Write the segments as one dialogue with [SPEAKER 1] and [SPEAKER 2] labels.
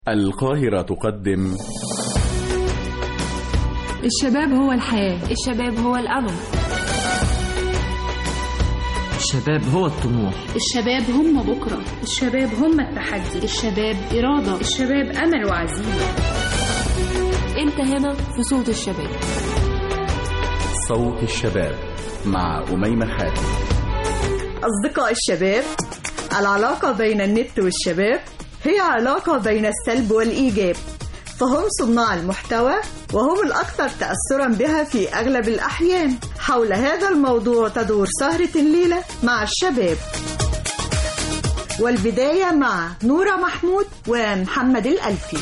[SPEAKER 1] القاهرة تقدم
[SPEAKER 2] الشباب هو الحياة
[SPEAKER 3] الشباب هو الأمل
[SPEAKER 4] الشباب هو الطموح
[SPEAKER 5] الشباب هم بكرة الشباب هم التحدي
[SPEAKER 3] الشباب إرادة
[SPEAKER 5] الشباب أمل وعزيمة
[SPEAKER 3] أنت هنا في صوت الشباب
[SPEAKER 1] صوت الشباب مع أميمة حاتم
[SPEAKER 6] أصدقاء الشباب العلاقة بين النت والشباب هي علاقة بين السلب والإيجاب فهم صناع المحتوى وهم الأكثر تأثرا بها في أغلب الأحيان حول هذا الموضوع تدور سهرة الليلة مع الشباب والبداية مع نورة محمود ومحمد الألفي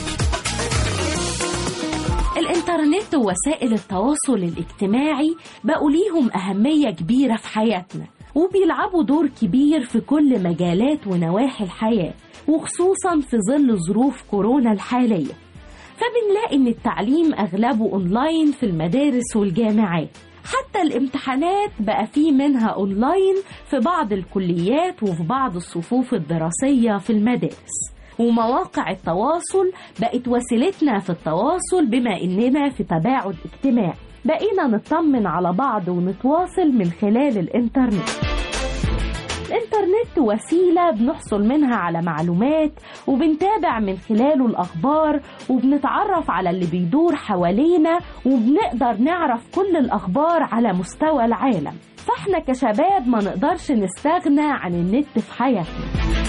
[SPEAKER 7] الإنترنت ووسائل التواصل الاجتماعي بقوا ليهم أهمية كبيرة في حياتنا وبيلعبوا دور كبير في كل مجالات ونواحي الحياة وخصوصا في ظل ظروف كورونا الحالية فبنلاقي إن التعليم أغلبه أونلاين في المدارس والجامعات حتى الامتحانات بقى فيه منها أونلاين في بعض الكليات وفي بعض الصفوف الدراسية في المدارس ومواقع التواصل بقت وسيلتنا في التواصل بما إننا في تباعد اجتماعي بقينا نطمن على بعض ونتواصل من خلال الإنترنت الإنترنت وسيلة بنحصل منها على معلومات وبنتابع من خلاله الأخبار وبنتعرف على اللي بيدور حوالينا وبنقدر نعرف كل الأخبار على مستوى العالم فاحنا كشباب ما نقدرش نستغنى عن النت في حياتنا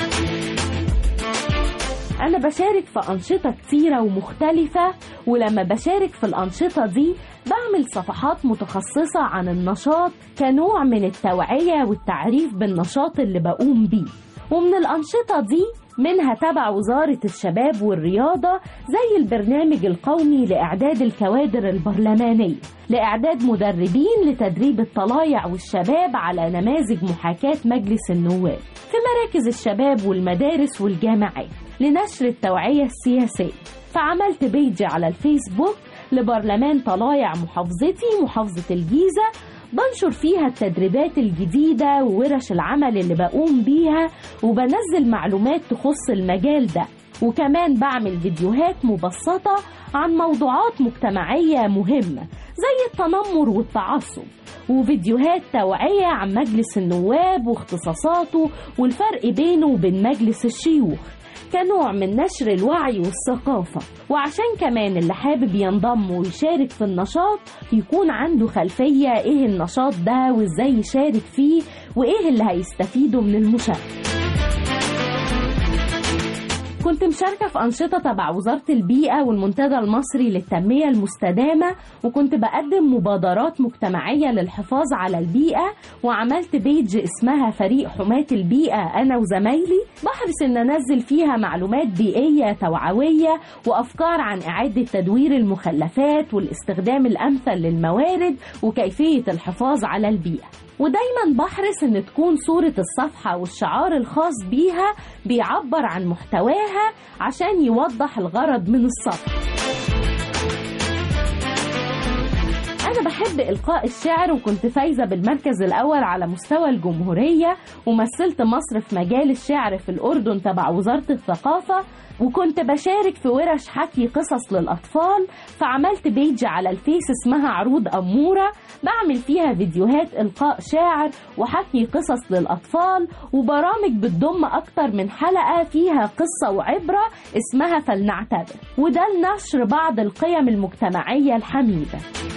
[SPEAKER 7] أنا بشارك في أنشطة كتيرة ومختلفة ولما بشارك في الأنشطة دي بعمل صفحات متخصصة عن النشاط كنوع من التوعية والتعريف بالنشاط اللي بقوم بيه ومن الأنشطة دي منها تبع وزارة الشباب والرياضة زي البرنامج القومي لإعداد الكوادر البرلمانية لإعداد مدربين لتدريب الطلايع والشباب على نماذج محاكاة مجلس النواب في مراكز الشباب والمدارس والجامعات لنشر التوعية السياسية فعملت بيجي على الفيسبوك لبرلمان طلايع محافظتي محافظة الجيزة بنشر فيها التدريبات الجديدة وورش العمل اللي بقوم بيها وبنزل معلومات تخص المجال ده وكمان بعمل فيديوهات مبسطة عن موضوعات مجتمعية مهمة زي التنمر والتعصب وفيديوهات توعية عن مجلس النواب واختصاصاته والفرق بينه وبين مجلس الشيوخ كنوع من نشر الوعي والثقافة وعشان كمان اللي حابب ينضم ويشارك في النشاط يكون عنده خلفية ايه النشاط ده وازاي يشارك فيه وايه اللي هيستفيده من المشاركة كنت مشاركة في أنشطة تبع وزارة البيئة والمنتدى المصري للتنمية المستدامة وكنت بقدم مبادرات مجتمعية للحفاظ على البيئة وعملت بيج اسمها فريق حماة البيئة أنا وزمايلي بحرص إن أنزل فيها معلومات بيئية توعوية وأفكار عن إعادة تدوير المخلفات والاستخدام الأمثل للموارد وكيفية الحفاظ على البيئة ودايما بحرص ان تكون صورة الصفحة والشعار الخاص بيها بيعبر عن محتواها عشان يوضح الغرض من الصفحة أنا بحب إلقاء الشعر وكنت فايزة بالمركز الأول على مستوى الجمهورية ومثلت مصر في مجال الشعر في الأردن تبع وزارة الثقافة وكنت بشارك في ورش حكي قصص للأطفال فعملت بيج على الفيس اسمها عروض أمورة بعمل فيها فيديوهات إلقاء شاعر وحكي قصص للأطفال وبرامج بتضم أكتر من حلقة فيها قصة وعبرة اسمها فلنعتبر وده لنشر بعض القيم المجتمعية الحميدة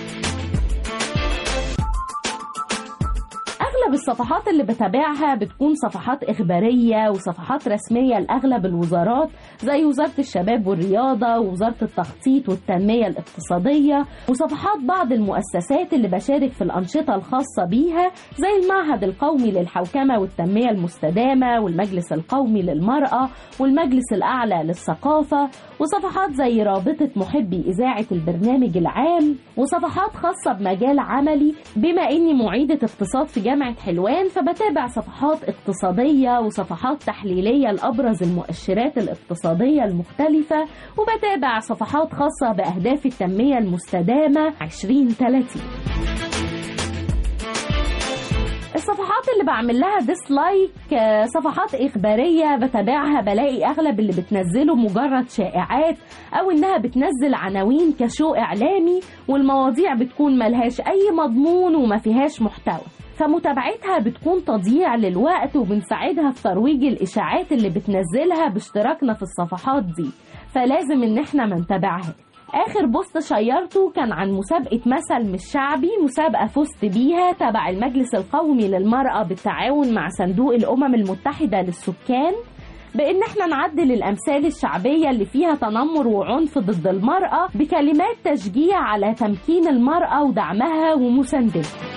[SPEAKER 7] أغلب الصفحات اللي بتابعها بتكون صفحات إخبارية وصفحات رسمية لأغلب الوزارات زي وزارة الشباب والرياضة ووزارة التخطيط والتنمية الاقتصادية وصفحات بعض المؤسسات اللي بشارك في الأنشطة الخاصة بيها زي المعهد القومي للحوكمة والتنمية المستدامة والمجلس القومي للمرأة والمجلس الأعلى للثقافة وصفحات زي رابطة محبي إذاعة البرنامج العام وصفحات خاصة بمجال عملي بما إني معيدة اقتصاد في جامعة حلوان فبتابع صفحات اقتصادية وصفحات تحليلية لأبرز المؤشرات الاقتصادية المختلفة وبتابع صفحات خاصة بأهداف التنمية المستدامة 2030 الصفحات اللي بعمل لها ديسلايك آه، صفحات إخبارية بتابعها بلاقي أغلب اللي بتنزله مجرد شائعات أو إنها بتنزل عناوين كشو إعلامي والمواضيع بتكون ملهاش أي مضمون وما فيهاش محتوى فمتابعتها بتكون تضييع للوقت وبنساعدها في ترويج الإشاعات اللي بتنزلها باشتراكنا في الصفحات دي فلازم إن احنا ما نتابعها آخر بوست شيرته كان عن مسابقة مثل مش شعبي مسابقة فزت بيها تبع المجلس القومي للمرأة بالتعاون مع صندوق الأمم المتحدة للسكان بإن احنا نعدل الأمثال الشعبية اللي فيها تنمر وعنف ضد المرأة بكلمات تشجيع على تمكين المرأة ودعمها ومساندتها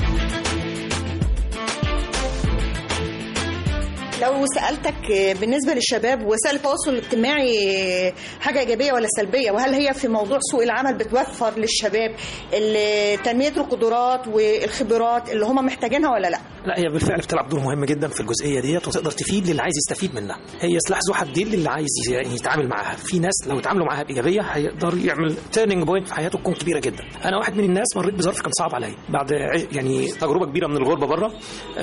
[SPEAKER 6] لو سألتك بالنسبة للشباب وسائل التواصل الاجتماعي حاجة إيجابية ولا سلبية وهل هي في موضوع سوق العمل بتوفر للشباب ال- تنمية القدرات والخبرات اللي هم محتاجينها ولا لا؟
[SPEAKER 8] لا هي بالفعل بتلعب دور مهم جدا في الجزئيه ديت وتقدر تفيد للي عايز يستفيد منها هي سلاح ذو حدين للي عايز ي- يتعامل معاها في ناس لو اتعاملوا معاها بايجابيه هيقدر يعمل تيرنينج بوينت في حياته تكون كبيره جدا انا واحد من الناس مريت بظرف كان صعب عليا بعد ع- يعني تجربه كبيره من الغربه بره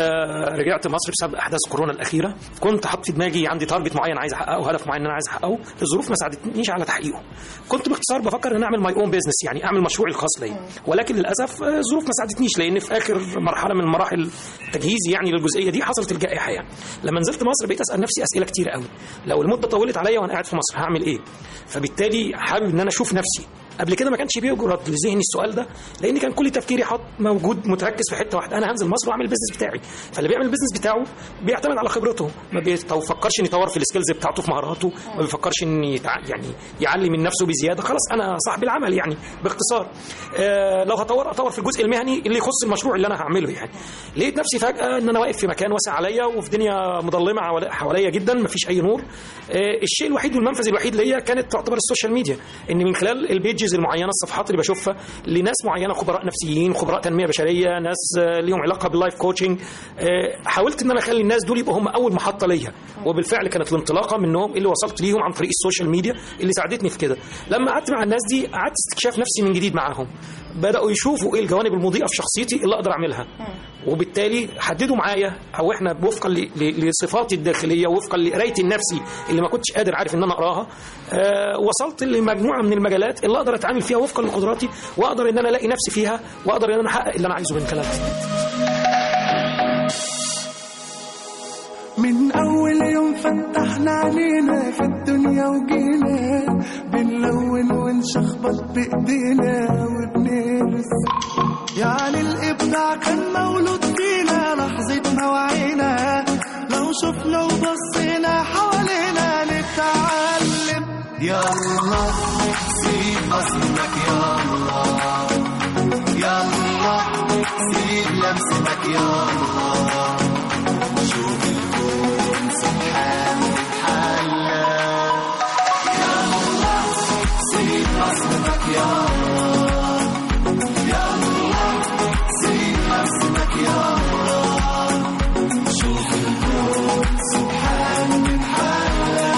[SPEAKER 8] آه رجعت مصر بسبب احداث كورونا الاخيره كنت حاطط في دماغي عندي تارجت معين عايز احققه هدف معين انا عايز احققه الظروف ما ساعدتنيش على تحقيقه كنت باختصار بفكر ان اعمل ماي اون بيزنس يعني اعمل مشروعي الخاص ليا ولكن للاسف آه، الظروف ما ساعدتنيش لان في اخر مرحله من مراحل تجهيزي يعني للجزئيه دي حصلت الجائحه يعني لما نزلت مصر بقيت اسال نفسي اسئله كتير قوي لو المده طولت عليا وانا قاعد في مصر هعمل ايه فبالتالي حابب ان انا اشوف نفسي قبل كده ما كانش بيجرد لذهني السؤال ده لان كان كل تفكيري حاط موجود متركز في حته واحده انا هنزل مصر واعمل البيزنس بتاعي فاللي بيعمل البيزنس بتاعه بيعتمد على خبرته ما بيفكرش ان يطور في السكيلز بتاعته في مهاراته ما بيفكرش ان يتع... يعني يعلي من نفسه بزياده خلاص انا صاحب العمل يعني باختصار آه لو هطور اطور في الجزء المهني اللي يخص المشروع اللي انا هعمله يعني لقيت نفسي فجاه ان انا واقف في مكان واسع عليا وفي دنيا مظلمه حوالي- حواليا جدا ما فيش اي نور آه الشيء الوحيد والمنفذ الوحيد ليا كانت تعتبر السوشيال ميديا ان من خلال البيجز المعينه الصفحات اللي بشوفها لناس معينه خبراء نفسيين خبراء تنميه بشريه ناس آه، ليهم علاقه باللايف كوتشنج آه، حاولت ان انا اخلي الناس دول يبقوا هم اول محطه ليا وبالفعل كانت الانطلاقه منهم اللي وصلت ليهم عن طريق السوشيال ميديا اللي ساعدتني في كده لما قعدت مع الناس دي قعدت استكشاف نفسي من جديد معاهم بداوا يشوفوا ايه الجوانب المضيئه في شخصيتي اللي اقدر اعملها وبالتالي حددوا معايا او احنا وفقا ل- ل- لصفاتي الداخليه وفقا لقرايتي النفسي اللي ما كنتش قادر عارف ان انا اقراها آه وصلت لمجموعه من المجالات اللي اقدر اتعامل فيها وفقا لقدراتي واقدر ان انا الاقي نفسي فيها واقدر ان انا احقق اللي انا عايزه من خلالها
[SPEAKER 9] من أول يوم فتحنا علينا في الدنيا وجينا بنلون ونشخبط بإيدينا وبنرسم يعني الإبداع كان مولود فينا لحظة ما وعينا لو شفنا وبصينا حوالينا نتعلم يلا سيب بصمتك يلا يلا سيب لمستك يلا شوف الكون سبحان الحلا يلا سيب بصمتك يلا يلا سيب نفسك يلا شوف الكون سبحان الحلا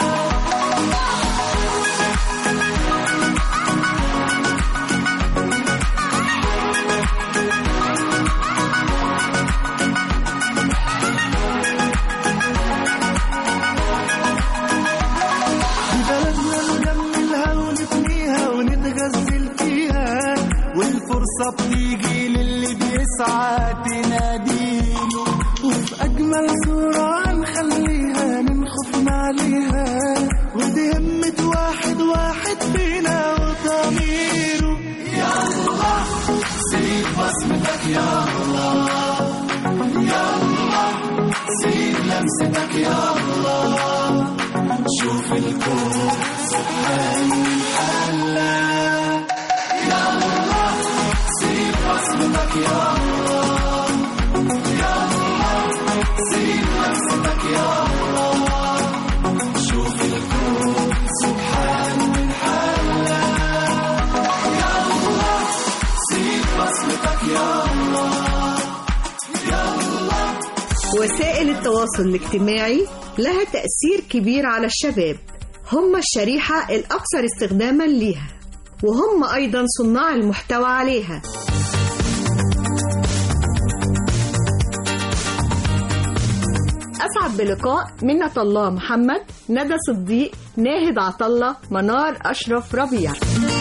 [SPEAKER 9] بلدنا نجملها ونبنيها ونتغزل فيها والفرصة بتيجي للي بيسعى تناديله وفي أجمل صورة نخليها من خوفنا عليها ودي همة واحد واحد فينا وضميره يلا سيب بصمتك يلا يلا سيب لمستك يلا شوف الكون سبحان الحلا يلا سيب بصمتك يلا يلا سيب نفسك يلا شوف الكون سبحان الحلا يلا سيب بصمتك يلا يلا
[SPEAKER 6] وسائل التواصل الاجتماعي لها تأثير كبير على الشباب هم الشريحة الأكثر استخداما ليها وهم أيضا صناع المحتوى عليها أسعد بلقاء منة الله محمد ندى صديق ناهد عطلة منار أشرف ربيع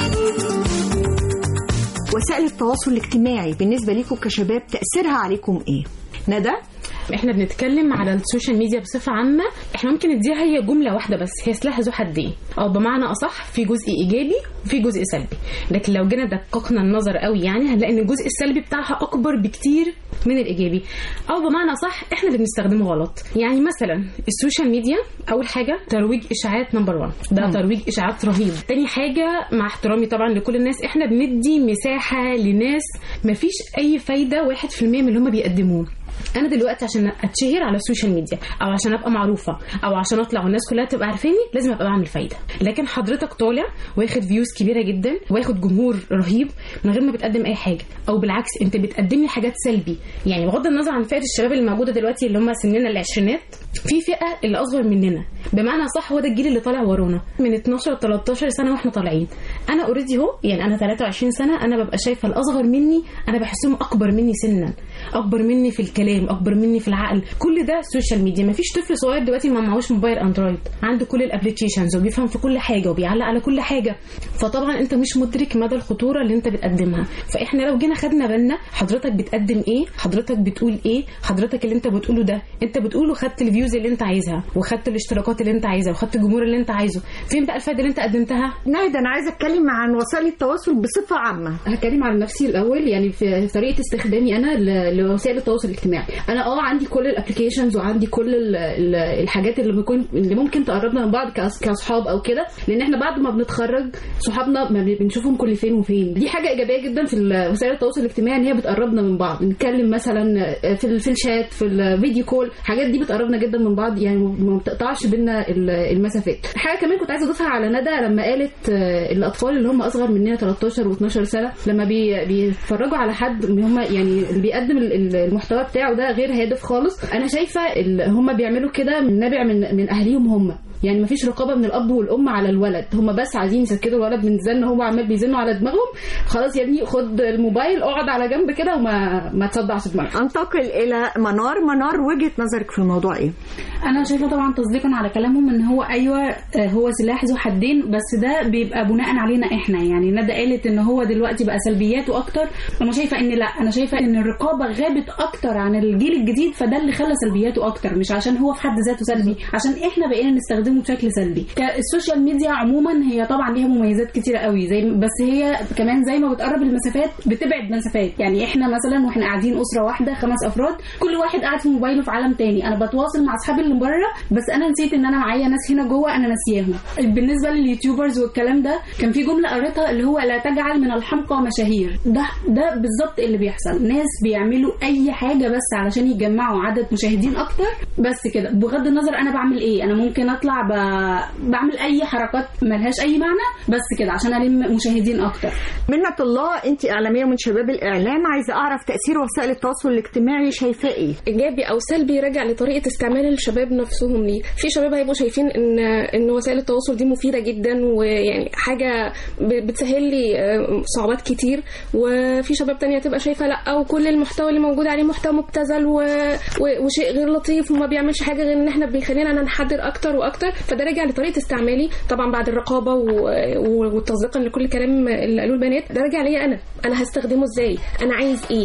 [SPEAKER 6] وسائل التواصل الاجتماعي بالنسبة لكم كشباب تأثيرها عليكم إيه؟ ندى
[SPEAKER 5] احنا بنتكلم على السوشيال ميديا بصفه عامه احنا ممكن نديها هي جمله واحده بس هي سلاح ذو حدين او بمعنى اصح في جزء ايجابي وفي جزء سلبي لكن لو جينا دققنا النظر قوي يعني هنلاقي ان الجزء السلبي بتاعها اكبر بكتير من الايجابي او بمعنى صح احنا اللي بنستخدمه غلط يعني مثلا السوشيال ميديا اول حاجه ترويج اشاعات نمبر 1 ده
[SPEAKER 6] مم.
[SPEAKER 5] ترويج اشاعات رهيب تاني حاجه مع احترامي طبعا لكل الناس احنا بندي مساحه لناس مفيش اي فايده 1% من اللي هم بيقدموه انا دلوقتي عشان اتشهر على السوشيال ميديا او عشان ابقى معروفه او عشان اطلع والناس كلها تبقى عارفاني لازم ابقى بعمل فايده لكن حضرتك طالع واخد فيوز كبيره جدا واخد جمهور رهيب من غير ما بتقدم اي حاجه او بالعكس انت بتقدم لي حاجات سلبي يعني بغض النظر عن فئه الشباب اللي موجوده دلوقتي اللي هم سننا العشرينات في فئه اللي اصغر مننا بمعنى صح هو ده الجيل اللي طالع ورانا من 12 ل 13 سنه واحنا طالعين انا اوريدي اهو يعني انا 23 سنه انا ببقى شايفه الاصغر مني انا بحسهم اكبر مني سنا اكبر مني في الكلام اكبر مني في العقل كل ده سوشيال ميديا مفيش طفل صغير دلوقتي ما معهوش موبايل اندرويد عنده كل الابلكيشنز وبيفهم في كل حاجه وبيعلق على كل حاجه فطبعا انت مش مدرك مدى الخطوره اللي انت بتقدمها فاحنا لو جينا خدنا بالنا حضرتك بتقدم ايه حضرتك بتقول ايه حضرتك اللي انت بتقوله ده انت بتقوله خدت الفيوز اللي انت عايزها وخدت الاشتراكات اللي انت عايزها وخدت الجمهور اللي انت عايزه فين بقى الفايده اللي انت قدمتها
[SPEAKER 6] ناهد أنا عايزة أتكلم عن وسائل التواصل بصفة عامة
[SPEAKER 2] هتكلم عن نفسي الاول يعني في طريقه استخدامي انا ل- لوسائل التواصل الاجتماعي انا اه عندي كل الابلكيشنز وعندي كل ال- ال- الحاجات اللي بيكون اللي ممكن تقربنا من بعض كأص- كاصحاب او كده لان احنا بعد ما بنتخرج صحابنا ما بن- بنشوفهم كل فين وفين دي حاجه ايجابيه جدا في ال- وسائل التواصل الاجتماعي ان هي بتقربنا من بعض نتكلم مثلا في ال- في الشات في الفيديو كول الحاجات دي بتقربنا جدا من بعض يعني ما بتقطعش بينا ال- المسافات حاجه كمان كنت عايزه اضيفها على ندى لما قالت آه، الاطفال اللي هم اصغر مننا 13 و12 سنه لما بي بيتفرجوا على حد ان هم يعني اللي بيقدم ال- ال- المحتوى بتاعه ده غير هادف خالص انا شايفه ال- هم بيعملوا كده من نابع من من اهاليهم هم يعني مفيش رقابه من الاب والام على الولد هم بس عايزين يسكتوا الولد من زن هو عمال بيزنوا على دماغهم خلاص يا ابني خد الموبايل اقعد على جنب كده وما ما تصدعش دماغك
[SPEAKER 6] أنتقل إلى منار منار وجهة نظرك في الموضوع إيه؟
[SPEAKER 10] انا شايفه طبعا تصديقا على كلامهم ان هو ايوه آه، هو سلاح ذو حدين بس ده بيبقى بناء علينا احنا يعني ندى قالت ان هو دلوقتي بقى سلبياته اكتر انا شايفه ان لا انا شايفه ان الرقابه غابت اكتر عن الجيل الجديد فده اللي خلى سلبياته اكتر مش عشان هو في حد ذاته سلبي عشان احنا بقينا نستخدمه بشكل سلبي السوشيال ميديا عموما هي طبعا ليها مميزات كتيره قوي زي بس هي كمان زي ما بتقرب المسافات بتبعد مسافات يعني احنا مثلا واحنا قاعدين اسره واحده خمس افراد كل واحد قاعد في موبايله في عالم تاني انا بتواصل مع اصحابي اللي بره بس انا نسيت ان انا معايا ناس هنا جوه انا ناسياهم بالنسبه لليوتيوبرز والكلام ده كان في جمله قريتها اللي هو لا تجعل من الحمقى مشاهير ده ده بالظبط اللي بيحصل ناس بيعملوا اي حاجه بس علشان يجمعوا عدد مشاهدين اكتر بس كده بغض النظر انا بعمل ايه انا ممكن اطلع ب... بعمل اي حركات ملهاش اي معنى بس كده عشان الم مشاهدين اكتر
[SPEAKER 6] منة الله أنت إعلامية من شباب الإعلام عايزة أعرف تأثير وسائل التواصل الاجتماعي شايفاه إيه؟
[SPEAKER 3] ايجابي او سلبي راجع لطريقه استعمال الشباب نفسهم ليه في شباب هيبقوا شايفين ان ان وسائل التواصل دي مفيده جدا ويعني حاجه ب- بتسهل لي آه، صعوبات كتير وفي شباب تانية تبقى شايفه لا وكل المحتوى اللي موجود عليه محتوى مبتذل و... و... وشيء غير لطيف وما بيعملش حاجه غير ان احنا بيخلينا ننحدر اكتر واكتر فده راجع لطريقه استعمالي طبعا بعد الرقابه و... و... وتصديقا لكل كلام اللي قالوه البنات ده راجع ليا انا انا هستخدمه ازاي انا عايز ايه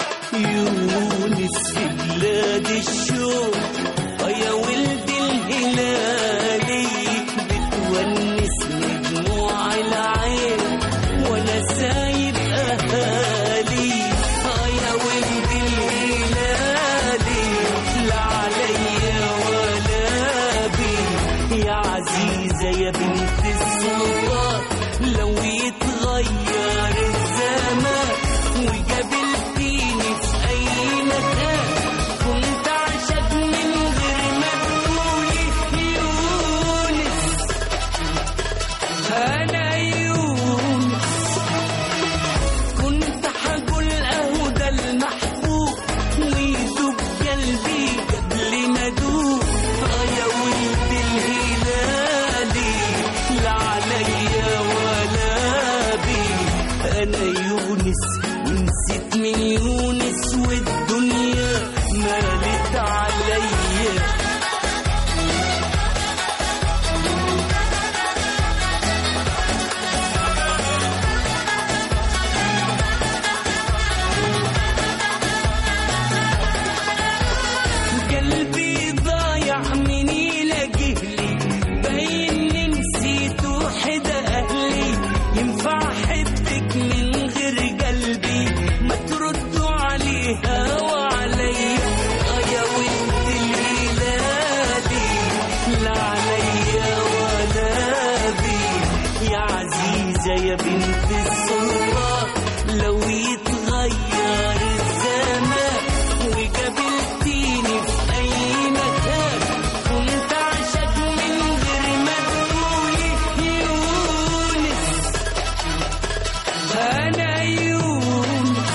[SPEAKER 9] يونس في بلاد الشوق يا ولد الهلالي بتونسني دموع العين وانا سايب اهالي يا ولد الهلالي لا عليا ولا بي يا عزيزة يا بنت السلطان لو يتغير الزمان وقابلتيني في أي مكان كنت أعشق من غير ما تقولي يونس أنا يونس كنت حقول أهو ده المحبوب ويدوب قلبي قبل ما أدوب آه يا ولد الهلالي لا عليا ولا بي عايزة يا بنت السلطان لو يتغير الزمان وقابلتيني في أي مكان كنت أعشق من غير ما تقولي يونس أنا يونس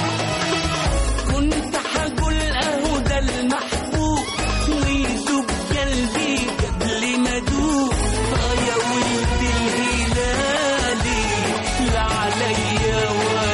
[SPEAKER 9] كنت حقول أهو ده المحبوب ويدوب قلبي قبل ما أدوب آه يا ولد الهلالي لا عليا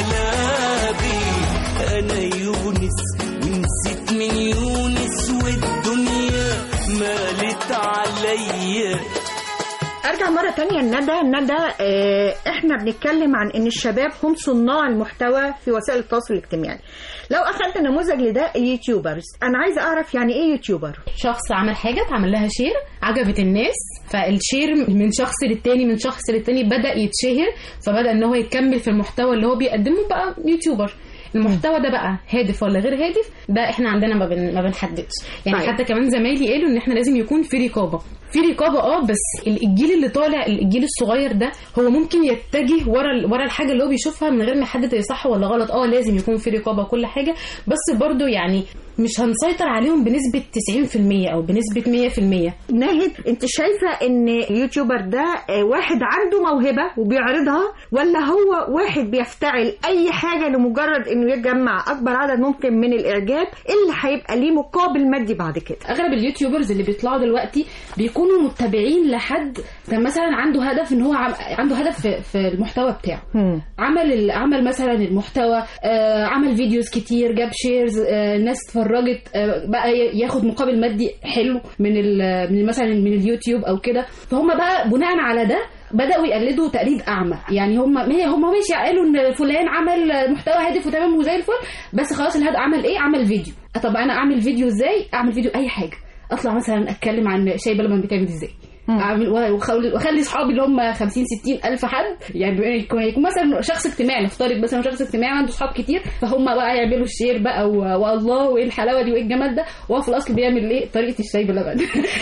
[SPEAKER 9] ولا بي أنا يونس ونسيت من يونس والدنيا مالت عليا
[SPEAKER 6] ارجع مرة تانية لندى ندى آه، احنا بنتكلم عن ان الشباب هم صناع المحتوى في وسائل التواصل الاجتماعي لو اخذت نموذج لده اليوتيوبرز انا عايزة اعرف يعني ايه يوتيوبر
[SPEAKER 5] شخص عمل حاجه اتعمل لها شير عجبت الناس فالشير من شخص للتاني من شخص للتاني بدا يتشهر فبدا ان هو يكمل في المحتوى اللي هو بيقدمه بقى يوتيوبر المحتوى ده بقى هادف ولا غير هادف ده احنا عندنا ما, بن... ما بنحددش يعني
[SPEAKER 6] طيب.
[SPEAKER 5] طيب. حتى كمان زمايلي قالوا ان احنا لازم يكون في رقابه في رقابه اه بس الجيل اللي طالع الجيل الصغير ده هو ممكن يتجه ورا ال- ورا الحاجه اللي هو بيشوفها من غير ما يحدد هي صح ولا غلط اه لازم يكون في رقابه وكل حاجه بس برضو يعني مش هنسيطر عليهم بنسبه 90% او بنسبه 100%
[SPEAKER 6] ناهد انت شايفة ان اليوتيوبر ده آه، واحد عنده موهبة وبيعرضها ولا هو واحد بيفتعل اي حاجة لمجرد انه يجمع اكبر عدد ممكن من الاعجاب اللي هيبقى ليه مقابل مادي بعد كده
[SPEAKER 2] اغلب اليوتيوبرز اللي بيطلعوا دلوقتي بيكونوا متابعين لحد كان مثلا عنده هدف ان هو عم... عنده هدف في, في المحتوى بتاعه عمل ال... عمل مثلا المحتوى آه عمل فيديوز كتير جاب شيرز آه الناس اتفرجت آه بقى ي- ياخد مقابل مادي حلو من ال... من مثلا من اليوتيوب او كده فهم بقى بناء على ده بداوا يقلدوا تقليد اعمى يعني هم ما هي هم ماشي قالوا ان فلان عمل محتوى هادف وتمام وزي الفل بس خلاص الهدف عمل ايه عمل فيديو طب انا اعمل فيديو ازاي اعمل فيديو اي حاجه اطلع مثلا اتكلم عن شاي بلبن بيتعمل ازاي اعمل وأخل- واخلي اصحابي اللي هم 50 60 الف حد يعني بيبقى يكون يكون مثلا شخص اجتماعي نفترض مثلا شخص اجتماعي عنده اصحاب كتير فهم بقى يعملوا الشير بقى و- والله وايه الحلاوه دي وايه الجمال ده وهو في الاصل بيعمل ايه طريقه الشاي بلبن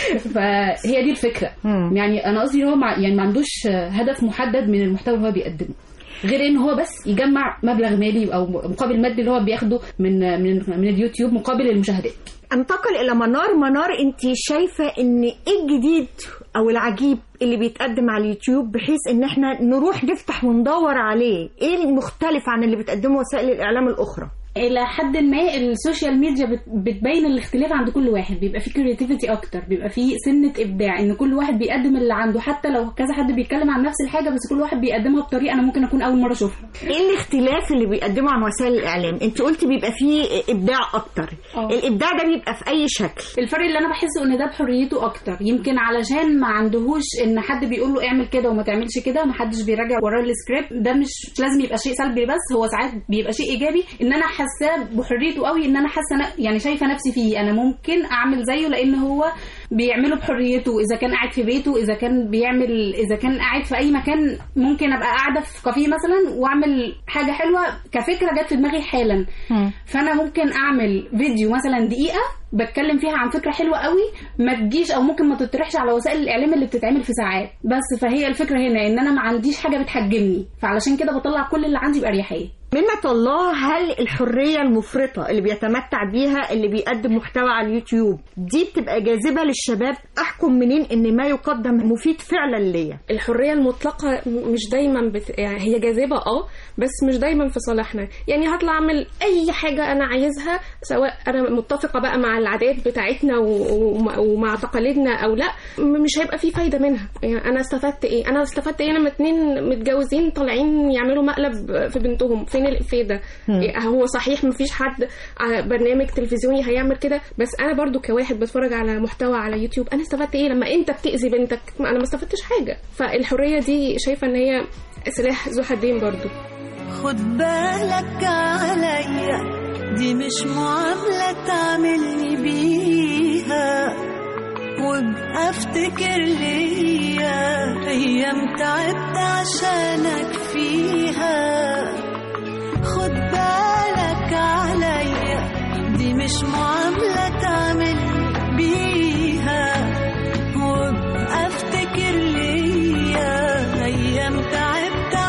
[SPEAKER 2] فهي دي الفكره يعني انا قصدي ان هو مع يعني ما عندوش هدف محدد من المحتوى اللي هو بيقدمه غير ان هو بس يجمع مبلغ مالي او مقابل مادي اللي هو بياخده من من من اليوتيوب مقابل المشاهدات
[SPEAKER 6] انتقل الى منار منار انت شايفه ان ايه الجديد او العجيب اللي بيتقدم على اليوتيوب بحيث ان احنا نروح نفتح وندور عليه ايه المختلف عن اللي بتقدمه وسائل الاعلام الاخرى
[SPEAKER 10] الى حد ما السوشيال ميديا بت- بتبين الاختلاف عند كل واحد بيبقى فيه كرياتيفيتي اكتر بيبقى فيه سنه ابداع ان كل واحد بيقدم اللي عنده حتى لو كذا حد بيتكلم عن نفس الحاجه بس كل واحد بيقدمها بطريقه انا ممكن اكون اول مره اشوفها
[SPEAKER 6] ايه الاختلاف اللي بيقدمه عن وسائل الاعلام انت قلتي بيبقى فيه ابداع اكتر
[SPEAKER 10] آه.
[SPEAKER 6] الابداع ده بيبقى في اي شكل
[SPEAKER 10] الفرق اللي انا بحسه ان ده بحريته اكتر يمكن علشان ما عندهوش ان حد بيقول له اعمل كده وما تعملش كده ما حدش بيراجع وراه السكريبت ده مش لازم يبقى شيء سلبي بس هو ساعات بيبقى شيء ايجابي ان انا حاساه بحريته قوي ان انا حاسه أنا- يعني شايفه نفسي فيه انا ممكن اعمل زيه لان هو بيعمله بحريته اذا كان قاعد في بيته اذا كان بيعمل اذا كان قاعد في اي مكان ممكن ابقى قاعده في كافيه مثلا واعمل حاجه حلوه كفكره جت في دماغي حالا فانا ممكن اعمل فيديو مثلا دقيقه بتكلم فيها عن فكره حلوه قوي ما تجيش او ممكن ما تطرحش على وسائل الاعلام اللي بتتعمل في ساعات بس فهي الفكره هنا ان انا ما عنديش حاجه بتحجمني فعلشان كده بطلع كل اللي عندي باريحيه
[SPEAKER 6] منة الله هل الحرية المفرطة اللي بيتمتع بيها اللي بيقدم محتوى على اليوتيوب دي بتبقى جاذبة للشباب أحكم منين إن ما يقدم مفيد فعلا ليا
[SPEAKER 3] الحريه المطلقه م- مش دايما بت... يعني هي جاذبه اه بس مش دايما في صالحنا يعني هطلع اعمل اي حاجه انا عايزها سواء انا متفقه بقى مع العادات بتاعتنا و... ومع- ومع تقاليدنا او لا م- مش هيبقى في فايده منها يعني انا استفدت ايه انا استفدت ايه لما اتنين متجوزين طالعين يعملوا مقلب في بنتهم فين الافاده
[SPEAKER 6] مم.
[SPEAKER 3] إيه هو صحيح مفيش حد على برنامج تلفزيوني هيعمل كده بس انا برضو كواحد بتفرج على محتوى على يوتيوب انا استفدت ايه لما انت بتاذي بنتك ما انا ما استفدتش حاجه فالحريه دي شايفه ان هي سلاح ذو حدين برضو
[SPEAKER 11] خد بالك عليا دي مش معاملة تعملني بيها وابقى افتكر ليا ايام تعبت عشانك فيها خد بالك عليا دي مش معاملة تعملني بيها وابقى افتكر ليا ايام تعبت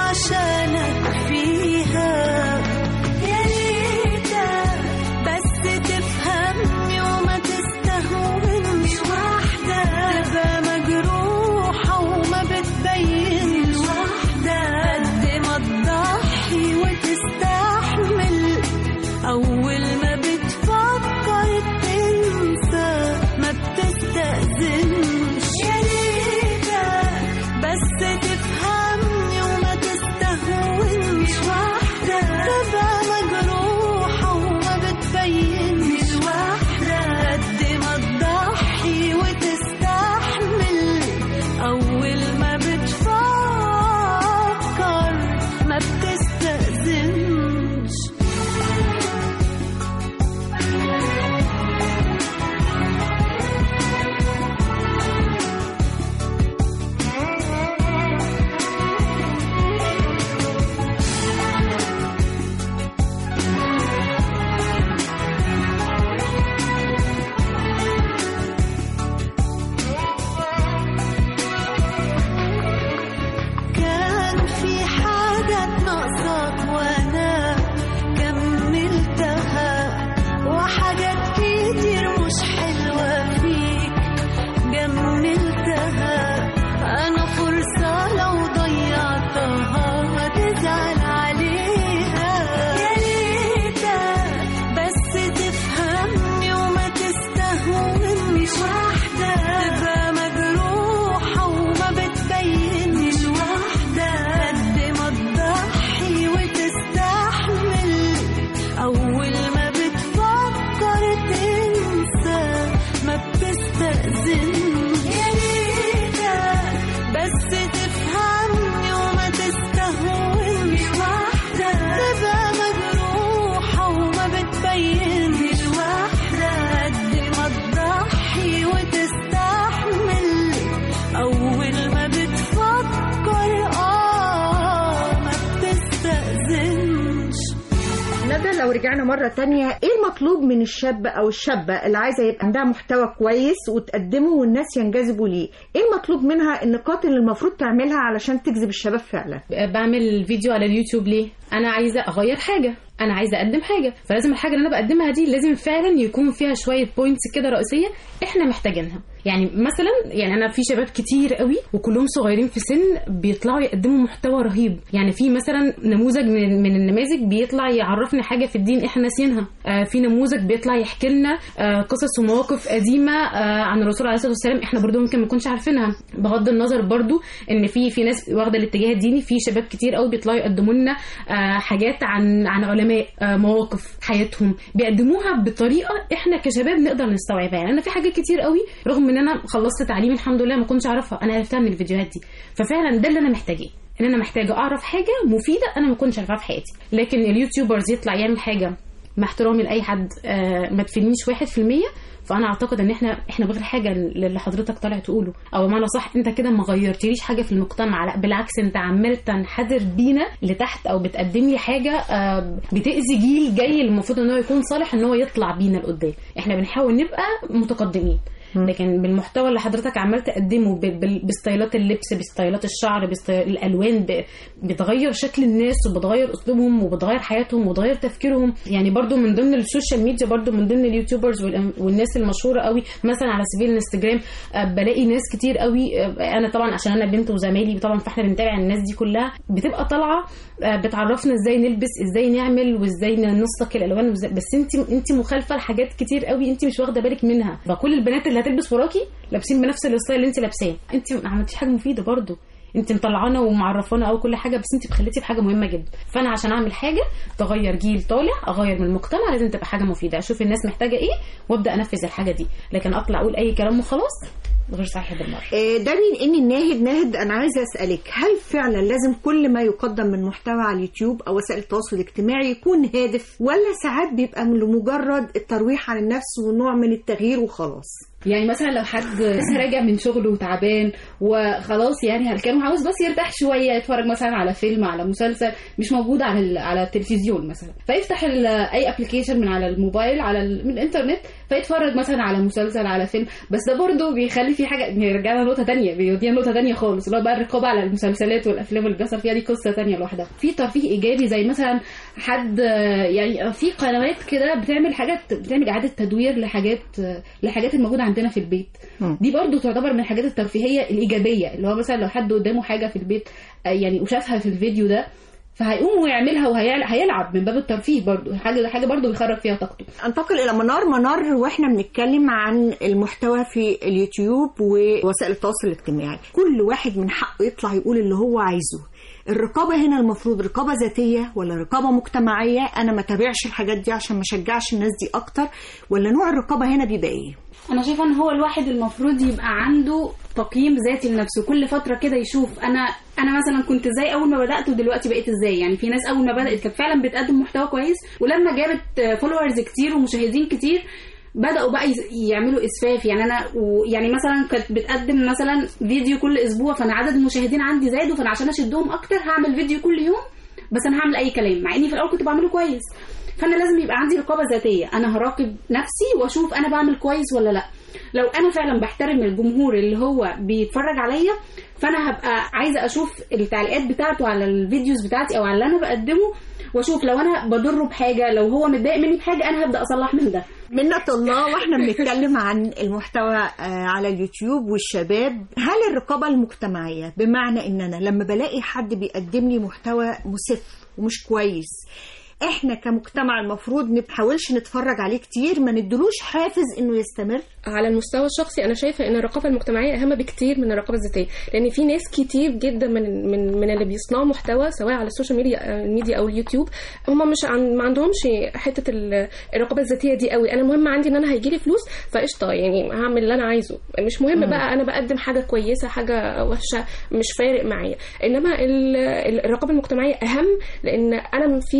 [SPEAKER 6] لو رجعنا مرة تانية ايه المطلوب من الشاب او الشابة اللي عايزة يبقى عندها محتوى كويس وتقدمه والناس ينجذبوا ليه ايه المطلوب منها النقاط اللي المفروض تعملها علشان تجذب الشباب فعلا
[SPEAKER 5] بعمل فيديو على اليوتيوب ليه انا عايزه اغير حاجه انا عايزه اقدم حاجه فلازم الحاجه اللي انا بقدمها دي لازم فعلا يكون فيها شويه بوينتس كده رئيسيه احنا محتاجينها يعني مثلا يعني انا في شباب كتير قوي وكلهم صغيرين في سن بيطلعوا يقدموا محتوى رهيب يعني في مثلا نموذج من, من النماذج بيطلع يعرفنا حاجه في الدين احنا ناسيينها آه في نموذج بيطلع يحكي لنا آه قصص ومواقف قديمه آه عن الرسول عليه الصلاه والسلام احنا برضو ممكن ما نكونش عارفينها بغض النظر برضو ان في في ناس واخده الاتجاه الديني في شباب كتير قوي بيطلعوا يقدموا لنا آه حاجات عن عن علماء آه مواقف حياتهم بيقدموها بطريقه احنا كشباب نقدر نستوعبها يعني انا في حاجات كتير قوي رغم ان انا خلصت تعليم الحمد لله ما كنتش اعرفها انا عرفتها من الفيديوهات دي ففعلا ده اللي انا محتاجاه ان انا محتاجه اعرف حاجه مفيده انا ما كنتش عارفاها في حياتي لكن اليوتيوبرز يطلع يعمل حاجه مع احترامي لاي حد آه ما تفيدنيش واحد في المية فانا اعتقد ان احنا احنا بغير حاجه اللي حضرتك طالع تقوله او بمعنى صح انت كده ما غيرتليش حاجه في المجتمع لا بالعكس انت عمال تنحدر بينا لتحت او بتقدم لي حاجه آه بتاذي جيل جاي المفروض ان هو يكون صالح ان هو يطلع بينا لقدام احنا بنحاول نبقى متقدمين لكن بالمحتوى اللي حضرتك عمال تقدمه ب- بال- بستايلات اللبس بستايلات الشعر بستايل الالوان ب- بتغير شكل الناس وبتغير اسلوبهم وبتغير حياتهم وبتغير تفكيرهم يعني برضو من ضمن السوشيال ميديا برضو من ضمن اليوتيوبرز والأم- والناس المشهوره قوي مثلا على سبيل الانستجرام آه، بلاقي ناس كتير قوي آه، انا طبعا عشان انا بنت وزمايلي طبعا فاحنا بنتابع الناس دي كلها بتبقى طالعه آه، بتعرفنا ازاي نلبس ازاي نعمل وازاي ننسق الالوان وإزاي بس انت انت مخالفه لحاجات كتير قوي انت مش واخده بالك منها فكل البنات اللي هتلبس وراكي لابسين بنفس الستايل اللي انت لابساه انت ما عملتيش حاجه مفيده برضو انت مطلعانا ومعرفانا او كل حاجه بس انت بخليتي بحاجه مهمه جدا فانا عشان اعمل حاجه تغير جيل طالع اغير من المجتمع لازم تبقى حاجه مفيده اشوف الناس محتاجه ايه وابدا انفذ الحاجه دي لكن اطلع اقول اي كلام وخلاص غير صحيح بالمره
[SPEAKER 6] آه، ده من اني الناهد ناهد انا عايزه اسالك هل فعلا لازم كل ما يقدم من محتوى على اليوتيوب او وسائل التواصل الاجتماعي يكون هادف ولا ساعات بيبقى لمجرد الترويح عن النفس ونوع من التغيير وخلاص
[SPEAKER 2] يعني مثلا لو حد لسه راجع من شغله وتعبان وخلاص يعني هلكان وعاوز بس يرتاح شويه يتفرج مثلا على فيلم على مسلسل مش موجود على ال- على التلفزيون مثلا فيفتح ال- اي ابلكيشن من على الموبايل على ال- من الانترنت فيتفرج مثلا على مسلسل على فيلم بس ده برضه بيخلي في حاجه بيرجعنا نقطه تانية بيودينا نقطه تانية خالص اللي هو بقى الرقابه على المسلسلات والافلام اللي بيحصل فيها دي قصه تانية لوحدها في ترفيه ايجابي زي مثلا حد آه، يعني في قنوات كده بتعمل حاجات بتعمل اعاده تدوير لحاجات آه، لحاجات الموجوده عندنا في البيت دي برضو تعتبر من الحاجات الترفيهيه الايجابيه اللي هو مثلا لو حد قدامه حاجه في البيت آه، يعني وشافها في الفيديو ده فهيقوم ويعملها وهيلعب من باب الترفيه برضو حاجه حاجه برضو بيخرج فيها طاقته
[SPEAKER 6] انتقل الى منار منار واحنا بنتكلم عن المحتوى في اليوتيوب ووسائل التواصل الاجتماعي كل واحد من حقه يطلع يقول اللي هو عايزه الرقابة هنا المفروض رقابة ذاتية ولا رقابة مجتمعية أنا ما تابعش الحاجات دي عشان ما شجعش الناس دي أكتر ولا نوع الرقابة هنا بيبقى إيه؟
[SPEAKER 10] انا شايفه ان هو الواحد المفروض يبقى عنده تقييم ذاتي لنفسه كل فتره كده يشوف انا انا مثلا كنت ازاي اول ما بدات ودلوقتي بقيت ازاي يعني في ناس اول ما بدات كانت فعلا بتقدم محتوى كويس ولما جابت فولورز كتير ومشاهدين كتير بداوا بقى يز- يعملوا اسفاف يعني انا و- يعني مثلا كانت بتقدم مثلا فيديو كل اسبوع فانا عدد المشاهدين عندي زادوا فانا عشان اشدهم اكتر هعمل فيديو كل يوم بس انا هعمل اي كلام مع اني في الاول كنت بعمله كويس فانا لازم يبقى عندي رقابه ذاتيه انا هراقب نفسي واشوف انا بعمل كويس ولا لا لو انا فعلا بحترم الجمهور اللي هو بيتفرج عليا فانا هبقى عايزه اشوف التعليقات بتاعته على الفيديوز بتاعتي او على اللي انا بقدمه واشوف لو انا بضره بحاجه لو هو متضايق مني بحاجه انا هبدا اصلح من ده
[SPEAKER 6] منة الله واحنا بنتكلم عن المحتوى آه، على اليوتيوب والشباب هل الرقابة المجتمعية بمعنى ان انا لما بلاقي حد بيقدم لي محتوى مسف ومش كويس احنا كمجتمع المفروض ما نحاولش نتفرج عليه كتير ما ندلوش حافز انه يستمر
[SPEAKER 3] على المستوى الشخصي انا شايفه ان الرقابه المجتمعيه اهم بكتير من الرقابه الذاتيه لان في ناس كتير جدا من من من اللي بيصنعوا محتوى سواء على السوشيال ميديا الميديا او اليوتيوب هم مش عن ما عندهمش حته ال- الرقابه الذاتيه دي قوي انا المهم عندي ان انا هيجي لي فلوس فقشطه يعني هعمل اللي انا عايزه مش مهم
[SPEAKER 12] مم.
[SPEAKER 3] بقى انا بقدم حاجه كويسه حاجه وحشه مش فارق معايا انما ال- ال- الرقابه المجتمعيه اهم لان انا في في شيء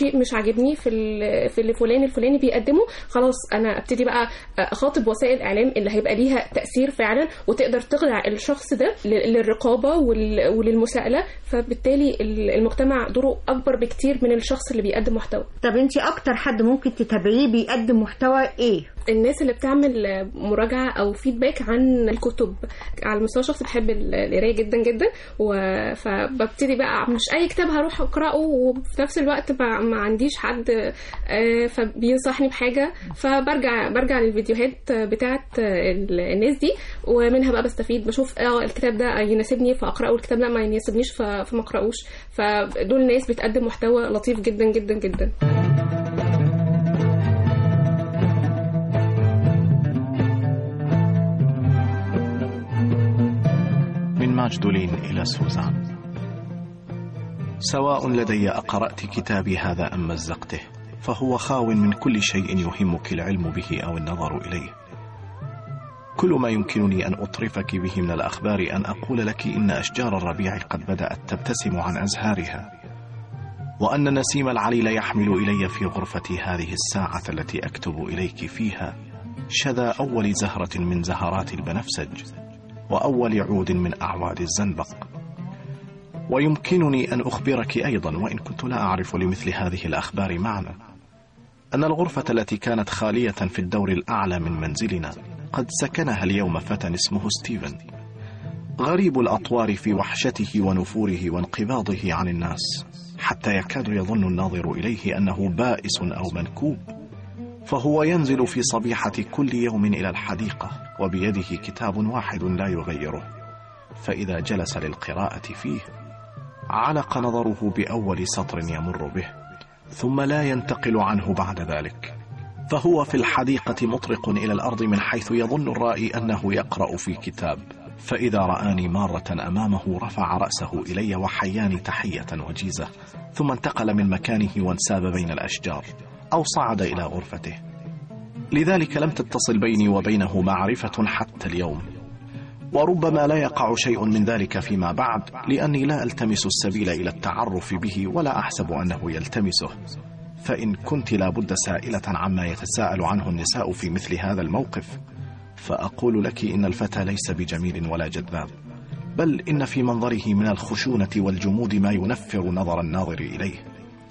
[SPEAKER 3] شيء مش عاجبني في ال- في اللي فلان الفلاني بيقدمه خلاص انا ابتدي بقى اخاطب وسائل الاعلام اللي هيبقى ليها تاثير فعلا وتقدر تخضع الشخص ده ل- للرقابه وال- وللمساءله فبالتالي ال- المجتمع دوره اكبر بكتير من الشخص اللي بيقدم محتوى
[SPEAKER 6] طب انت اكتر حد ممكن تتابعيه بيقدم محتوى ايه
[SPEAKER 3] الناس اللي بتعمل مراجعه او فيدباك عن الكتب على المستوى الشخصي بحب ال- القرايه جدا جدا و- فببتدي بقى مش اي كتاب هروح اقراه وفي نفس الوقت ما ما عنديش حد آه، فبينصحني بحاجه فبرجع برجع للفيديوهات بتاعت ال- الناس دي ومنها بقى بستفيد بشوف اه الكتاب ده يناسبني فاقراه والكتاب ده ما يناسبنيش ف- فما اقراهوش فدول ناس بتقدم محتوى لطيف جدا جدا جدا
[SPEAKER 12] من ماجدولين إلى سوزان سواء لدي أقرأت كتابي هذا أم مزقته فهو خاو من كل شيء يهمك العلم به أو النظر إليه كل ما يمكنني أن أطرفك به من الأخبار أن أقول لك إن أشجار الربيع قد بدأت تبتسم عن أزهارها وأن النسيم العليل يحمل إلي في غرفتي هذه الساعة التي أكتب إليك فيها شذا أول زهرة من زهرات البنفسج وأول عود من أعواد الزنبق ويمكنني أن أخبرك أيضا وإن كنت لا أعرف لمثل هذه الأخبار معنى أن الغرفة التي كانت خالية في الدور الأعلى من منزلنا قد سكنها اليوم فتى اسمه ستيفن غريب الأطوار في وحشته ونفوره وانقباضه عن الناس حتى يكاد يظن الناظر إليه أنه بائس أو منكوب فهو ينزل في صبيحة كل يوم إلى الحديقة وبيده كتاب واحد لا يغيره فإذا جلس للقراءة فيه علق نظره بأول سطر يمر به ثم لا ينتقل عنه بعد ذلك فهو في الحديقة مطرق إلى الأرض من حيث يظن الرائي أنه يقرأ في كتاب فإذا رآني مارة أمامه رفع رأسه إلي وحياني تحية وجيزة ثم انتقل من مكانه وانساب بين الأشجار أو صعد إلى غرفته لذلك لم تتصل بيني وبينه معرفة حتى اليوم وربما لا يقع شيء من ذلك فيما بعد لأني لا ألتمس السبيل إلى التعرف به ولا أحسب أنه يلتمسه فإن كنت لابد سائلة عما يتساءل عنه النساء في مثل هذا الموقف فأقول لك إن الفتى ليس بجميل ولا جذاب بل إن في منظره من الخشونة والجمود ما ينفر نظر الناظر إليه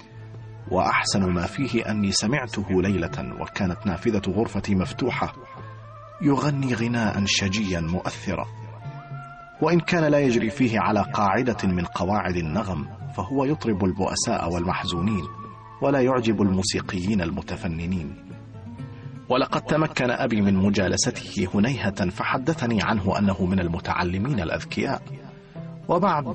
[SPEAKER 12] وأحسن ما فيه أني سمعته ليلة وكانت نافذة غرفتي مفتوحة يغني غناء شجيا مؤثرا وإن كان لا يجري فيه على قاعدة من قواعد النغم فهو يطرب البؤساء والمحزونين ولا يعجب الموسيقيين المتفننين ولقد تمكن أبي من مجالسته هنيهة فحدثني عنه أنه من المتعلمين الأذكياء وبعد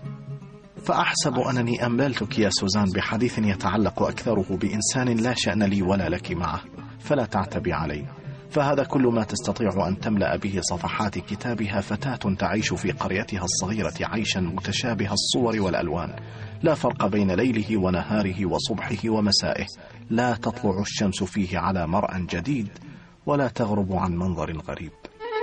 [SPEAKER 12] فأحسب أنني أنبلتك يا سوزان بحديث يتعلق أكثره بإنسان لا شأن لي ولا لك معه فلا تعتبي علي فهذا كل ما تستطيع أن تملأ به صفحات كتابها فتاة تعيش في قريتها الصغيرة عيشا متشابه الصور والألوان لا فرق بين ليله ونهاره وصبحه ومسائه لا تطلع الشمس فيه على مرأى جديد ولا تغرب عن منظر غريب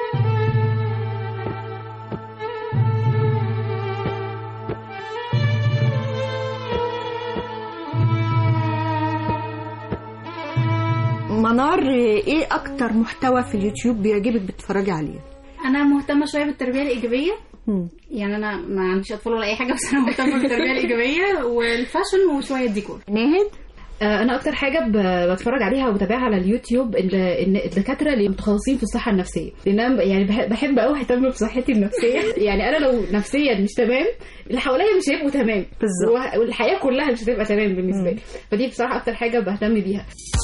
[SPEAKER 6] منار ايه اكتر محتوى في اليوتيوب بيعجبك بتتفرجي عليه
[SPEAKER 10] انا مهتمه شويه بالتربيه الايجابيه يعني انا ما عنديش اطفال ولا اي حاجه بس انا مهتمه بالتربيه الايجابيه والفاشن وشويه ديكور
[SPEAKER 6] ناهد
[SPEAKER 2] آه، انا اكتر حاجه ب- بتفرج عليها وبتابعها على اليوتيوب ال- إن الدكاتره اللي متخصصين في الصحه النفسيه لان انا يعني بح- بحب قوي اهتم بصحتي النفسيه يعني انا لو نفسيا مش تمام اللي حواليا مش هيبقوا تمام بالظبط والحياه كلها مش هتبقى تمام بالنسبه لي فدي بصراحه اكتر حاجه بهتم بيها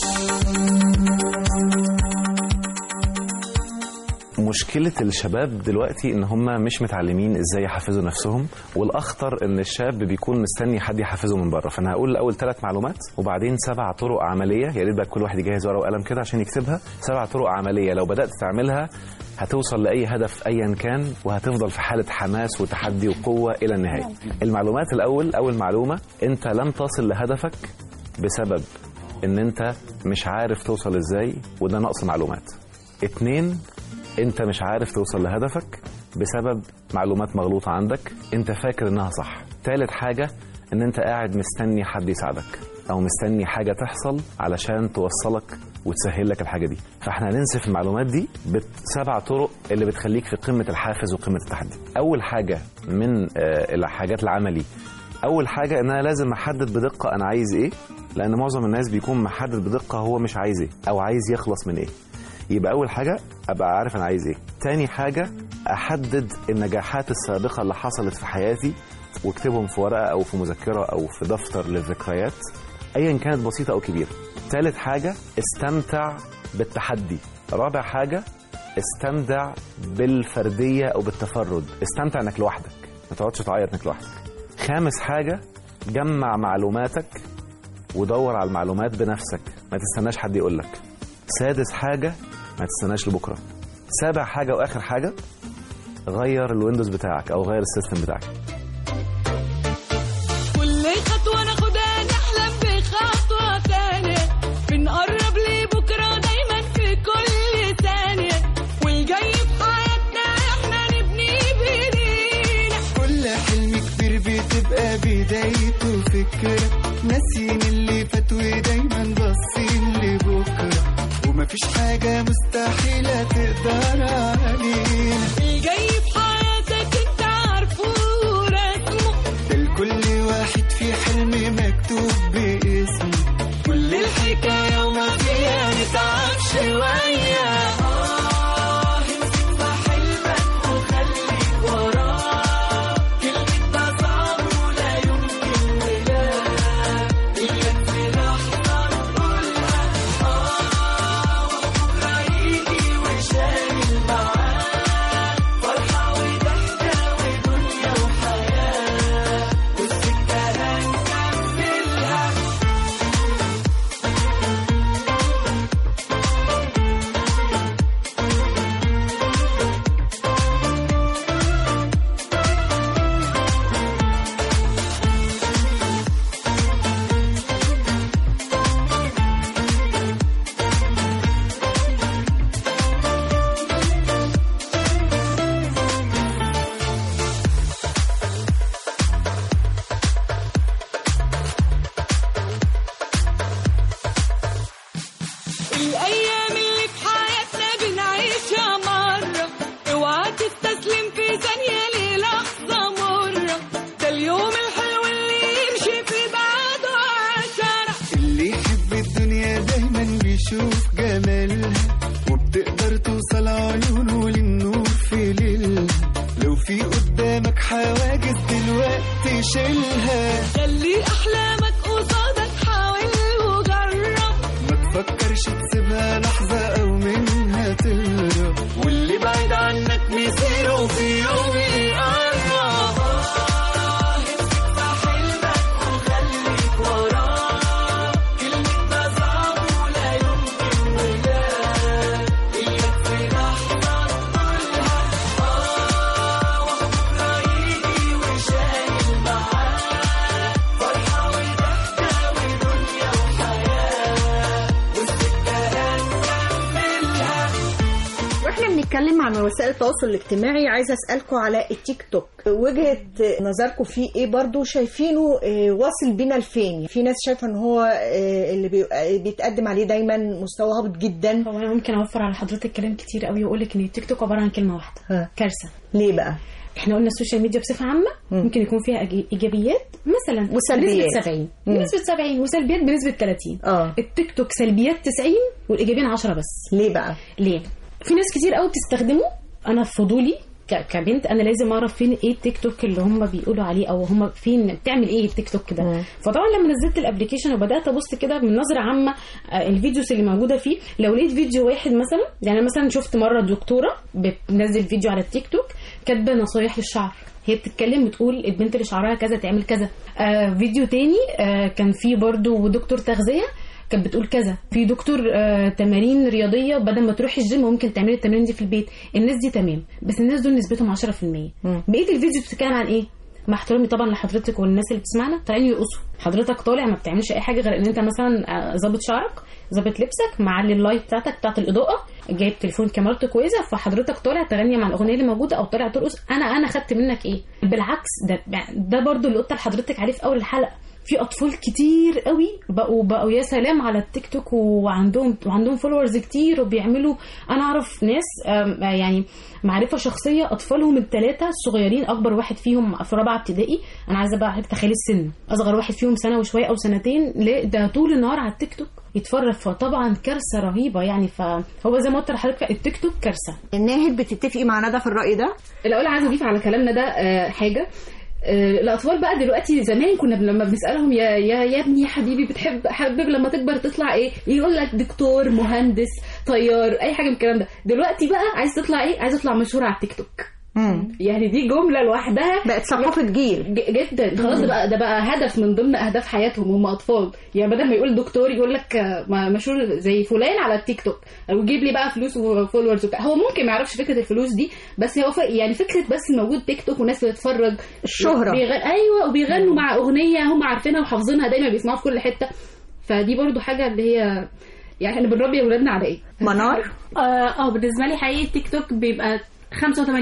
[SPEAKER 13] مشكلة الشباب دلوقتي ان هم مش متعلمين ازاي يحفزوا نفسهم والاخطر ان الشاب بيكون مستني حد يحفزه من بره فانا هقول الاول ثلاث معلومات وبعدين سبع طرق عملية يا ريت بقى كل واحد يجهز ورقة وقلم كده عشان يكتبها سبع طرق عملية لو بدأت تعملها هتوصل لأي هدف أيا كان وهتفضل في حالة حماس وتحدي وقوة إلى النهاية المعلومات الأول أول معلومة أنت لن تصل لهدفك بسبب ان انت مش عارف توصل ازاي وده نقص معلومات اتنين انت مش عارف توصل لهدفك بسبب معلومات مغلوطة عندك انت فاكر انها صح تالت حاجة ان انت قاعد مستني حد يساعدك او مستني حاجه تحصل علشان توصلك وتسهل لك الحاجه دي فاحنا هننسف المعلومات دي بسبع طرق اللي بتخليك في قمه الحافز وقمه التحدي اول حاجه من آه، الحاجات العملي اول حاجه ان انا لازم احدد بدقه انا عايز ايه لان معظم الناس بيكون محدد بدقه هو مش عايز ايه او عايز يخلص من ايه يبقى اول حاجه ابقى عارف انا عايز ايه تاني حاجه احدد النجاحات السابقه اللي حصلت في حياتي واكتبهم في ورقه او في مذكره او في دفتر للذكريات ايا كانت بسيطه او كبيره ثالث حاجه استمتع بالتحدي رابع حاجه استمتع بالفرديه او بالتفرد استمتع انك لوحدك ما تقعدش تعيط انك لوحدك خامس حاجه جمع معلوماتك ودور على المعلومات بنفسك ما تستناش حد يقول لك سادس حاجه ما تستناش لبكره سابع حاجه واخر حاجه غير الويندوز بتاعك او غير السيستم بتاعك
[SPEAKER 11] كل خطوة ناخدها نحلم بخطوة تانية بنقرب لبكرة دايما في كل ثانية والجاي في حياتنا احنا نبني بايدينا
[SPEAKER 14] كل حلم كبير بتبقى بدايته فكرة ناسيين اللي فات ودايما باصين لبكرة ومفيش حاجة مستحيلة تقدر علينا
[SPEAKER 11] الجاي في حياتك انت عارفه ورسمه
[SPEAKER 14] ده لكل واحد في حلم مكتوب باسمه كل الحكاية وما فيها نتعب شوية آه امسك في حلمك وخليك وراه كلمة ده صعب ولا يمكن ولا إياك في لحظة نقولها آه وبكرة يجي وشايل معاه فرحة وضحكة ودنيا وحياة والسكة هنكملها
[SPEAKER 11] الأيام اللي في حياتنا بنعيشها مرة اوعى تستسلم في ثانية للحظة مرة ده اليوم الحلو اللي يمشي في بعده عشرة
[SPEAKER 14] اللي يحب الدنيا دايما بيشوف جمالها وبتقدر توصل عيونه للنور في ليلها لو في قدامك حواجز دلوقتي شيلها
[SPEAKER 11] خلي أحلامك قصادك حاول وجرب
[SPEAKER 14] ما تفكرش تسيبها لحظة أو منها تهرب واللي بعيد عنك مسيره في يوم يقرب آه، امسك في حلمك وخليك وراه كلمة ده صعب ولا يمكن ولا إياك في لحظة تقولها آه وبكرة يجي وشايل معاه فرحة وضحكة ودنيا وحياة والسكة هنكملها
[SPEAKER 6] واحنا بنتكلم عن وسائل التواصل الاجتماعي عايزه اسالكم على التيك توك وجهه نظركم فيه ايه برضو شايفينه آه، واصل بينا لفين في ناس شايفه ان هو آه، اللي بي- بيتقدم عليه دايما مستوى هابط جدا
[SPEAKER 5] هو انا ممكن اوفر على حضرتك كلام كتير قوي واقول لك ان التيك توك عباره عن كلمه واحده كارثه
[SPEAKER 6] ليه بقى
[SPEAKER 5] احنا قلنا السوشيال ميديا بصفه عامه ممكن يكون فيها إيج- ايجابيات مثلا
[SPEAKER 6] وسلبيات.
[SPEAKER 5] بنسبه 70
[SPEAKER 6] مم.
[SPEAKER 5] بنسبه 70 وسلبيات بنسبه 30
[SPEAKER 6] اه
[SPEAKER 5] التيك توك سلبيات 90 والايجابيين 10 بس
[SPEAKER 6] ليه بقى
[SPEAKER 5] ليه في ناس كتير قوي بتستخدمه انا في فضولي ك- كبنت انا لازم اعرف فين ايه التيك توك اللي هم بيقولوا عليه او هم فين بتعمل ايه التيك توك ده فطبعا لما نزلت الابلكيشن وبدات ابص كده من نظره عامه آه، الفيديوز اللي موجوده فيه لو لقيت فيديو واحد مثلا يعني أنا مثلا شفت مره دكتوره بتنزل فيديو على التيك توك كاتبه نصايح للشعر هي بتتكلم بتقول البنت اللي شعرها كذا تعمل كذا آه فيديو تاني آه كان فيه برضو دكتور تغذيه كانت بتقول كذا في دكتور آه تمارين رياضيه بدل ما تروحي الجيم ممكن تعملي التمارين دي في البيت الناس دي تمام بس الناس دول نسبتهم 10% بقيه الفيديو بتتكلم عن ايه مع احترامي طبعا لحضرتك والناس اللي بتسمعنا طالعين يرقصوا حضرتك طالع ما بتعملش اي حاجه غير ان انت مثلا آه، ظابط شعرك ظابط لبسك معلي اللايت بتاعتك بتاعت الاضاءه جايب تليفون كاميرته كويسه فحضرتك طالع تغني مع الاغنيه اللي موجوده او طالع ترقص انا انا خدت منك ايه بالعكس ده ده برضو اللي قلت لحضرتك عليه في اول الحلقه في اطفال كتير قوي بقوا بقوا يا سلام على التيك توك وعندهم وعندهم فولورز كتير وبيعملوا انا اعرف ناس آم، آه، يعني معرفه شخصيه اطفالهم الثلاثه الصغيرين اكبر واحد فيهم في رابعه ابتدائي انا عايزه بقى تخيل السن اصغر واحد فيهم سنه وشويه او سنتين لا ده طول النهار على التيك توك يتفرج فطبعا كارثه رهيبه يعني فهو زي ما قلت لحضرتك التيك توك كارثه
[SPEAKER 6] ناهد بتتفقي مع ندى في الراي ده
[SPEAKER 2] الاول عايزه اضيف على كلامنا ده آه، حاجه آه، الاطفال بقى دلوقتي زمان كنا لما بنسالهم يا يا يا ابني يا حبيبي بتحب حابب لما تكبر تطلع ايه يقول لك دكتور مهندس طيار اي حاجه من الكلام ده دلوقتي بقى عايز تطلع ايه عايز تطلع مشهور على التيك توك يعني دي جمله لوحدها
[SPEAKER 6] بقت ثقافه جيل
[SPEAKER 2] جدا خلاص ده بقى ده بقى هدف من ضمن اهداف حياتهم هم اطفال يعني بدل ما يقول دكتور يقول لك آه، ما- مشهور زي فلان على التيك توك او يجيب لي بقى فلوس وفولورز وبتاع هو ممكن ما يعرفش فكره الفلوس دي بس هو ف... يعني فكره بس موجود تيك توك وناس بتتفرج
[SPEAKER 6] الشهرة.
[SPEAKER 2] بيغ... ايوه وبيغنوا مع اغنيه هم عارفينها وحافظينها دايما بيسمعوها في كل حته فدي برضو حاجه اللي هي يعني احنا بنربي اولادنا على ايه
[SPEAKER 6] منار
[SPEAKER 10] اه آه، بالنسبه لي حقيقي التيك توك بيبقى 85%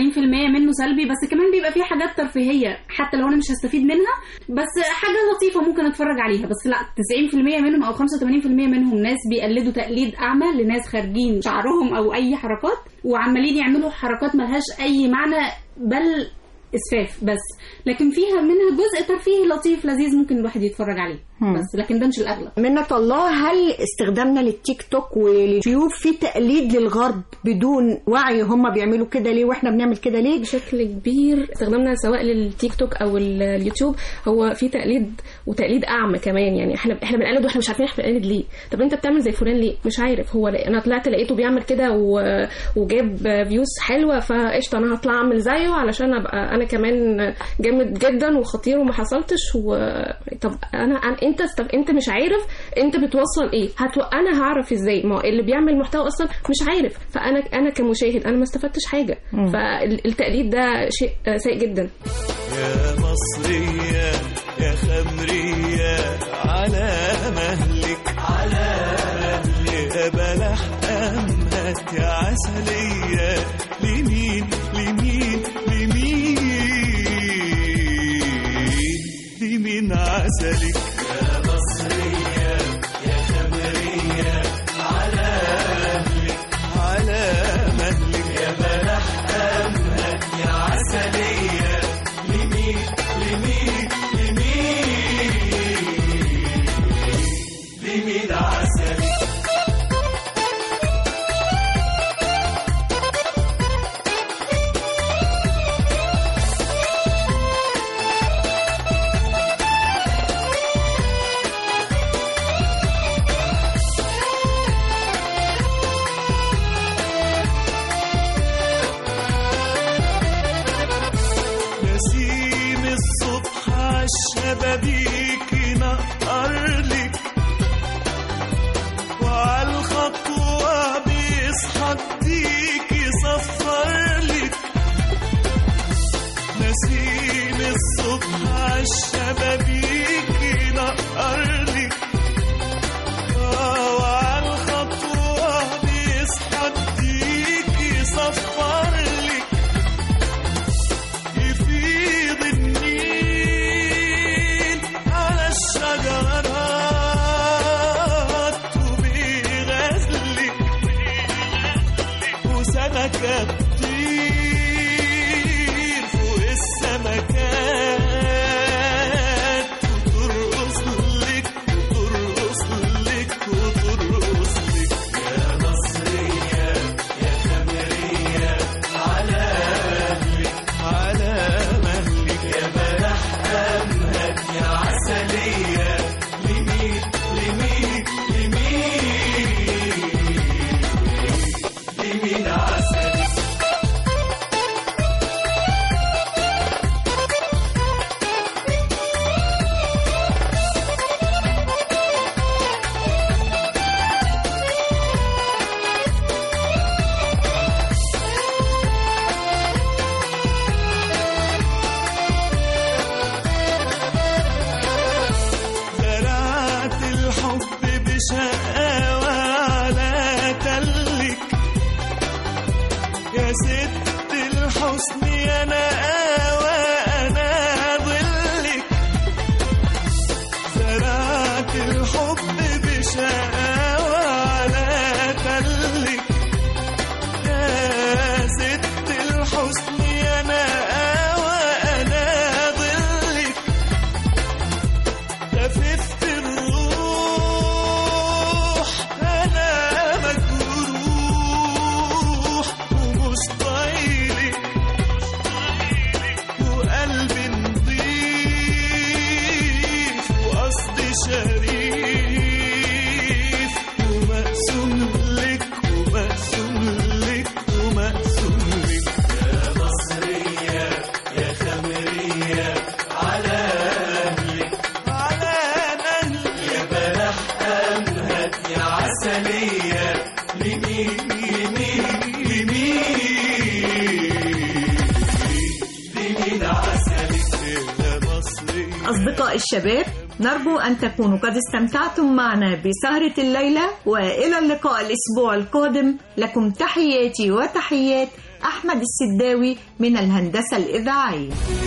[SPEAKER 10] منه سلبي بس كمان بيبقى فيه حاجات ترفيهيه حتى لو انا مش هستفيد منها بس حاجه لطيفه ممكن اتفرج عليها بس لا 90% منهم او 85% منهم ناس بيقلدوا تقليد اعمى لناس خارجين شعرهم او اي حركات وعمالين يعملوا حركات ملهاش اي معنى بل اسفاف بس لكن فيها منها جزء ترفيهي لطيف لذيذ ممكن الواحد يتفرج عليه
[SPEAKER 6] هم.
[SPEAKER 10] بس لكن ده مش الاغلب
[SPEAKER 6] منة الله هل استخدامنا للتيك توك واليوتيوب في تقليد للغرب بدون وعي هم بيعملوا كده ليه واحنا بنعمل كده ليه
[SPEAKER 3] بشكل كبير استخدامنا سواء للتيك توك او ال- اليوتيوب هو في تقليد وتقليد اعمى كمان يعني احنا احنا بنقلد واحنا مش عارفين احنا بنقلد ليه طب انت بتعمل زي فلان ليه مش عارف هو لا- انا طلعت لقيته بيعمل كده و- وجاب فيوز حلوه فقشطه انا هطلع اعمل زيه علشان ابقى انا كمان جامد جدا وخطير وما حصلتش و... طب انا أنا- انت استف... انت مش عارف انت بتوصل ايه هتو... انا هعرف ازاي ما هو اللي بيعمل محتوى اصلا مش عارف فانا انا كمشاهد انا ما استفدتش حاجه
[SPEAKER 14] مم.
[SPEAKER 3] فالتقليد ده شيء آه، سيء جدا
[SPEAKER 14] يا مصرية يا خمرية على مهلك على مهلك يا بلح أمهات يا عسلية لمين لمين لمين لمين عسلك يا مصرية يا خمرية على مهلك على مهلك يا بلح أمهات يا عسلية لمين لمين لمين لمين عسلك نسيم الصبح عالشبابيك ينقرلك وعالخطوة بيصحى الديك يصفرلك نسيم الصبح عالشبابيك ينقرلك آه، وعالخطوة بيصحى الديك يصفرلك يفيض النيل شريف ومقسوم لك ومقسوم لك ومقسوم لك يا مصرية يا خمرية على أهلك على أهلك يا بلح أمهات يا عسلية لمين لمين لمين لمين عسلك يا مصرية
[SPEAKER 6] أصدقاء الشباب نرجو أن تكونوا قد استمتعتم معنا بسهرة الليلة وإلى اللقاء الأسبوع القادم لكم تحياتي وتحيات أحمد السداوي من الهندسة الإذاعية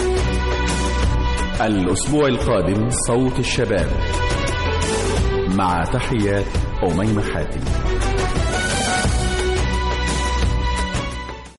[SPEAKER 1] الأسبوع القادم صوت الشباب مع تحيات أميمة حاتم